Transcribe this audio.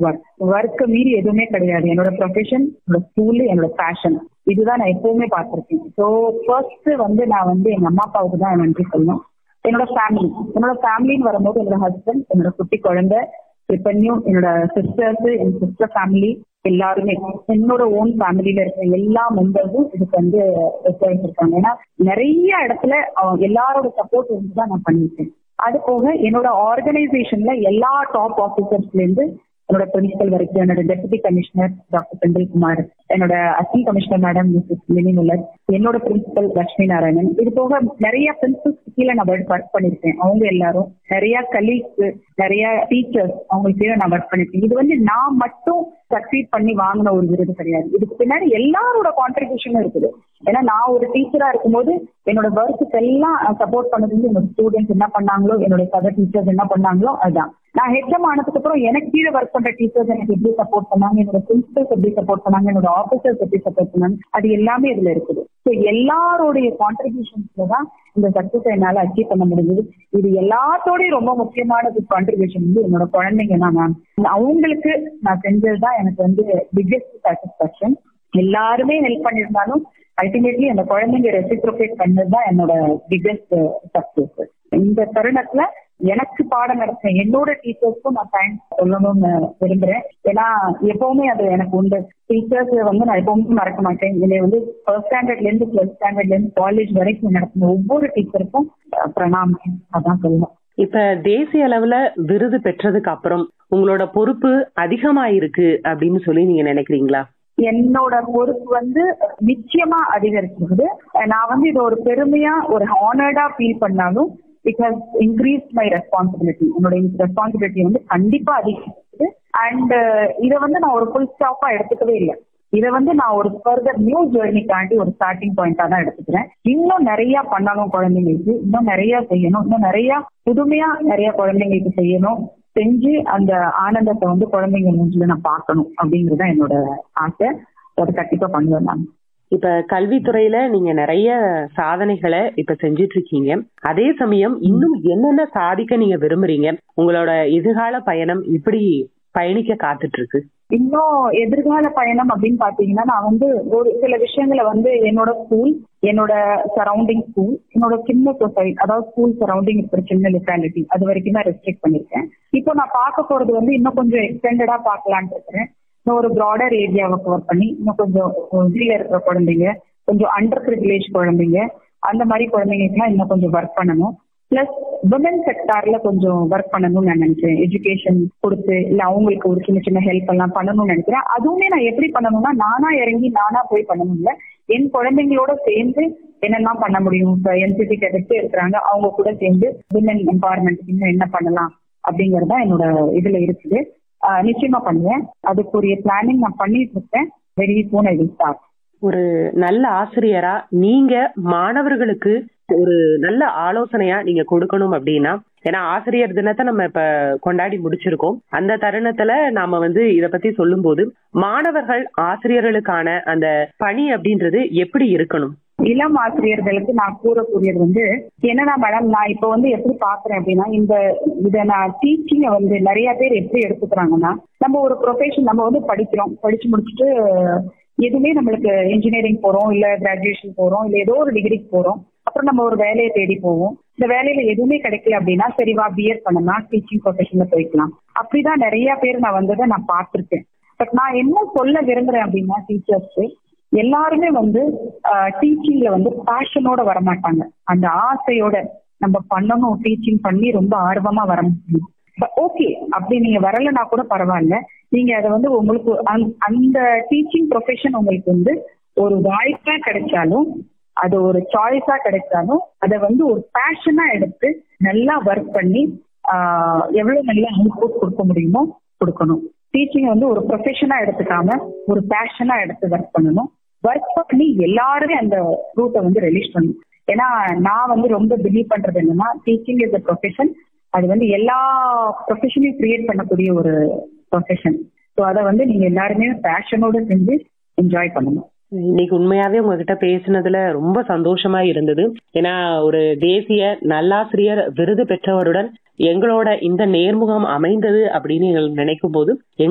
work work மீறி எதுவுமே கிடையாது என்னோட ப்ரொஃபஷன் என்னோட ஸ்கூல் என்னோட பேஷன் இதுதான் நான் எப்பவுமே பார்த்திருக்கேன் ஸோ ஃபர்ஸ்ட் வந்து நான் வந்து எங்க அம்மா அப்பாவுக்கு தான் நன்றி சொல்லணும் என்னோட ஃபேமிலி என்னோட ஃபேமிலின்னு வரும்போது என்னோட ஹஸ்பண்ட் என்னோட குட்டி குழந்தை ட்ரிப்பன்யூ என்னோட சிஸ்டர்ஸ் என் சிஸ்டர் ஃபேமிலி எல்லாருமே என்னோட ஓன் ஃபேமிலியில இருக்கிற எல்லா மெம்பர்ஸும் இதுக்கு வந்து ஒத்துழைச்சிருக்காங்க ஏன்னா நிறைய இடத்துல அவங்க எல்லாரோட சப்போர்ட் இருந்து தான் நான் பண்ணியிருக்கேன் அது போக என்னோட ஆர்கனைசேஷன்ல எல்லா டாப் ஆபீசர்ஸ்ல இருந்து என்னோட பிரின்சிபல் வரைக்கும் என்னோட டெபுட்டி கமிஷனர் டாக்டர் செந்தில்குமார் என்னோட அசிஸ்டன்ட் கமிஷனர் மேடம் மிஸ்ஸஸ் மினிமுலர் என்னோட பிரின்சிபல் லட்சுமி நாராயணன் இது போக நிறைய பிரின்சிபல்ஸ் கீழே நான் ஒர்க் பண்ணிருக்கேன் அவங்க எல்லாரும் நிறைய கலீக்ஸ் நிறைய டீச்சர்ஸ் அவங்களுக்கு கீழே நான் ஒர்க் பண்ணிருக்கேன் இது வந்து நான் மட்டும் சக்சீட் பண்ணி வாங்கின ஒரு விருது கிடையாது இதுக்கு பின்னாடி எல்லாரோட கான்ட்ரிபியூஷனும் இருக்குது ஏன்னா நான் ஒரு டீச்சரா இருக்கும்போது என்னோட ஒர்க்குக்கு எல்லாம் சப்போர்ட் பண்ணது வந்து என்னோட ஸ்டூடெண்ட்ஸ் என்ன பண்ணாங்களோ என்னோட சக டீச்சர்ஸ் என்ன பண்ணாங்களோ அதுதான் நான் ஹெச்எம் ஆனதுக்கு அப்புறம் எனக்கு கீழே ஒர்க் பண்ற டீச்சர்ஸ் எனக்கு எப்படி சப்போர்ட் பண்ணாங்க என்னோட பிரின்சிபல்ஸ் எப்படி சப்போர்ட் பண்ணாங்க என்னோட ஆபீசர்ஸ் எப்படி சப்போர்ட் பண்ணாங்க அது எல்லாமே இதுல இருக்குது ஸோ எல்லாருடைய கான்ட்ரிபியூஷன்ஸ்ல தான் இந்த சக்சஸ் என்னால அச்சீவ் பண்ண முடிஞ்சது இது எல்லாத்தோடய ரொம்ப முக்கியமான கான்ட்ரிபியூஷன் வந்து என்னோட குழந்தைங்க தான் மேம் அவங்களுக்கு நான் செஞ்சது தான் எனக்கு வந்து பிக்கெஸ்ட் சாட்டிஸ்பாக்சன் எல்லாருமே ஹெல்ப் பண்ணியிருந்தாலும் அல்டிமேட்லி அந்த குழந்தைங்க ரெசிப்ரோகேட் பண்ணது தான் என்னோட பிக்கெஸ்ட் சக்சஸ் இந்த தருணத்துல எனக்கு பாடம் நடத்தின என்னோட டீச்சர்ஸ்க்கும் நான் தேங்க்ஸ் சொல்லணும்னு விரும்புறேன் ஏன்னா எப்பவுமே அது எனக்கு உண்டு டீச்சர்ஸ் வந்து நான் எப்பவுமே மறக்க மாட்டேன் என்னை வந்து ஃபர்ஸ்ட் ஸ்டாண்டர்ட்ல இருந்து பிளஸ் ஸ்டாண்டர்ட்ல இருந்து காலேஜ் வரைக்கும் நடத்தின ஒவ்வொரு டீச்சருக்கும் பிரணாமம் அதான் சொல்லணும் இப்ப தேசிய அளவுல விருது பெற்றதுக்கு அப்புறம் உங்களோட பொறுப்பு அதிகமாயிருக்கு அப்படின்னு சொல்லி நீங்க நினைக்கிறீங்களா என்னோட பொறுப்பு வந்து நிச்சயமா அதிகரிச்சிருக்குது நான் வந்து இது ஒரு பெருமையா ஒரு ஹானர்டா ஃபீல் பண்ணாலும் it has increase my responsibility என்னோட ரெஸ்பான்சிபிலிட்டி வந்து கண்டிப்பா அதிகரிக்குது அண்ட் இதை வந்து நான் ஒரு ஃபுல் ஸ்டாப்பா எடுத்துக்கவே இல்லை இதை வந்து நான் ஒரு ஃபர்தர் நியூ ஜேர்னிக்காண்டி ஒரு ஸ்டார்டிங் பாயிண்டா தான் எடுத்துக்கிறேன் இன்னும் நிறைய பண்ணணும் குழந்தைங்களுக்கு இன்னும் நிறைய செய்யணும் இன்னும் நிறைய புதுமையா நிறைய குழந்தைங்களுக்கு செய்யணும் செஞ்சு அந்த ஆனந்தத்தை வந்து குழந்தைங்க மூஞ்சில நான் பார்க்கணும் அப்படிங்கறது என்னோட ஆசை அதை கண்டிப்பா பண்ணுவேன் நான் இப்ப கல்வித்துறையில நீங்க நிறைய சாதனைகளை இப்ப செஞ்சிட்டு இருக்கீங்க அதே சமயம் இன்னும் என்னென்ன சாதிக்க நீங்க விரும்புறீங்க உங்களோட எதிர்கால பயணம் இப்படி பயணிக்க காத்துட்டு இருக்கு இன்னும் எதிர்கால பயணம் அப்படின்னு பாத்தீங்கன்னா நான் வந்து ஒரு சில விஷயங்களை வந்து என்னோட ஸ்கூல் என்னோட சரௌண்டிங் ஸ்கூல் என்னோட சின்ன சொசைட்டி அதாவது ஸ்கூல் சரௌண்டிங் இருக்கிற சின்ன லொக்காலிட்டி அது வரைக்கும் தான் ரெஸ்ட்ரிக்ட் பண்ணிருக்கேன் இப்போ நான் பார்க்க போறது வந்து இன்னும் கொஞ்சம் எக்ஸ்டெண்டடா பார்க்கலான்னு இருக்கிறேன் இன்னும் ஒரு ப்ராடர் ஏரியாவை கவர் பண்ணி இன்னும் கொஞ்சம் கீழே இருக்கிற குழந்தைங்க கொஞ்சம் அண்டர் ப்ரிவிலேஜ் குழந்தைங்க அந்த மாதிரி குழந்தைங்களுக்குலாம் இன்னும் கொஞ்சம் ஒர்க் பண்ணணும் பிளஸ் விமன் செக்டார்ல கொஞ்சம் ஒர்க் பண்ணணும்னு நான் நினைக்கிறேன் எஜுகேஷன் கொடுத்து இல்ல அவங்களுக்கு ஒரு சின்ன சின்ன ஹெல்ப் எல்லாம் பண்ணணும்னு நினைக்கிறேன் அதுவுமே நான் எப்படி பண்ணணும்னா நானா இறங்கி நானா போய் பண்ணணும் இல்ல என் குழந்தைங்களோட சேர்ந்து என்னெல்லாம் பண்ண முடியும் இப்ப என்சிசி கேடட்ஸ் இருக்கிறாங்க அவங்க கூட சேர்ந்து விமன் எம்பவர்மெண்ட் இன்னும் என்ன பண்ணலாம் அப்படிங்கறதா என்னோட இதுல இருக்குது நிச்சயமா பண்ணுவேன் அதுக்குரிய பிளானிங் நான் பண்ணிட்டு இருக்கேன் very soon I will start ஒரு நல்ல ஆசிரியரா நீங்க மாணவர்களுக்கு ஒரு நல்ல ஆலோசனையா நீங்க கொடுக்கணும் அப்படின்னா ஏன்னா ஆசிரியர் தினத்தை நம்ம இப்ப கொண்டாடி முடிச்சிருக்கோம் அந்த தருணத்துல நாம வந்து இத பத்தி சொல்லும் போது மாணவர்கள் ஆசிரியர்களுக்கான அந்த பணி அப்படின்றது எப்படி இருக்கணும் இளம் ஆசிரியர்களுக்கு நான் கூறக்கூடியது வந்து என்னன்னா மேடம் நான் இப்ப வந்து எப்படி பாக்குறேன் அப்படின்னா இந்த இத நான் டீச்சிங்க வந்து நிறைய பேர் எப்படி எடுத்துக்கிறாங்கன்னா நம்ம ஒரு ப்ரொஃபஷன் நம்ம வந்து படிக்கிறோம் படிச்சு முடிச்சுட்டு எதுவுமே நம்மளுக்கு இன்ஜினியரிங் போறோம் இல்ல கிராஜுவேஷன் போறோம் இல்ல ஏதோ ஒரு டிகிரிக்கு போறோம் அப்புறம் நம்ம ஒரு வேலையை தேடி போவோம் இந்த வேலையில எதுவுமே கிடைக்கல அப்படின்னா சரி வா பிஎட் பண்ணலாம் டீச்சிங் ப்ரொஃபஷன்ல போய்க்கலாம் அப்படிதான் நிறைய பேர் நான் வந்ததை நான் பார்த்திருக்கேன் பட் நான் என்ன சொல்ல விரும்புறேன் அப்படின்னா டீச்சர்ஸ்க்கு எல்லாருமே வந்து டீச்சிங்ல வந்து பேஷனோட வரமாட்டாங்க அந்த ஆசையோட நம்ம பண்ணணும் டீச்சிங் பண்ணி ரொம்ப ஆர்வமா வர முடியும் ஓகே அப்படி நீங்க வரலன்னா கூட பரவாயில்ல நீங்க அதை வந்து உங்களுக்கு அந்த டீச்சிங் ப்ரொஃபஷன் உங்களுக்கு வந்து ஒரு வாய்ப்பா கிடைச்சாலும் அது ஒரு சாய்ஸா கிடைச்சாலும் அதை வந்து ஒரு பேஷனா எடுத்து நல்லா ஒர்க் பண்ணி எவ்வளவு நல்ல அவுட்புட் கொடுக்க முடியுமோ கொடுக்கணும் டீச்சிங் வந்து ஒரு ப்ரொஃபஷனா எடுத்துக்காம ஒரு பேஷனா எடுத்து ஒர்க் பண்ணணும் ஒர்க் பண்ணி எல்லாருமே அந்த ரூட்டை வந்து ரிலீஸ் பண்ணணும் ஏன்னா நான் வந்து ரொம்ப பிலீவ் பண்றது என்னன்னா டீச்சிங் இஸ் அ ப்ரொஃபஷன் அது வந்து எல்லா ப்ரொஃபஷனையும் கிரியேட் பண்ணக்கூடிய ஒரு ப்ரொஃபஷன் ஸோ அதை வந்து நீங்க எல்லாருமே பேஷனோட செஞ்சு என்ஜாய் பண்ணணும் இன்னைக்கு உண்மையாவே உங்ககிட்ட பேசினதுல ரொம்ப சந்தோஷமா இருந்தது ஏன்னா ஒரு தேசிய நல்லாசிரியர் விருது பெற்றவருடன் எங்களோட இந்த நேர்முகம் அமைந்தது அப்படின்னு நினைக்கும் போது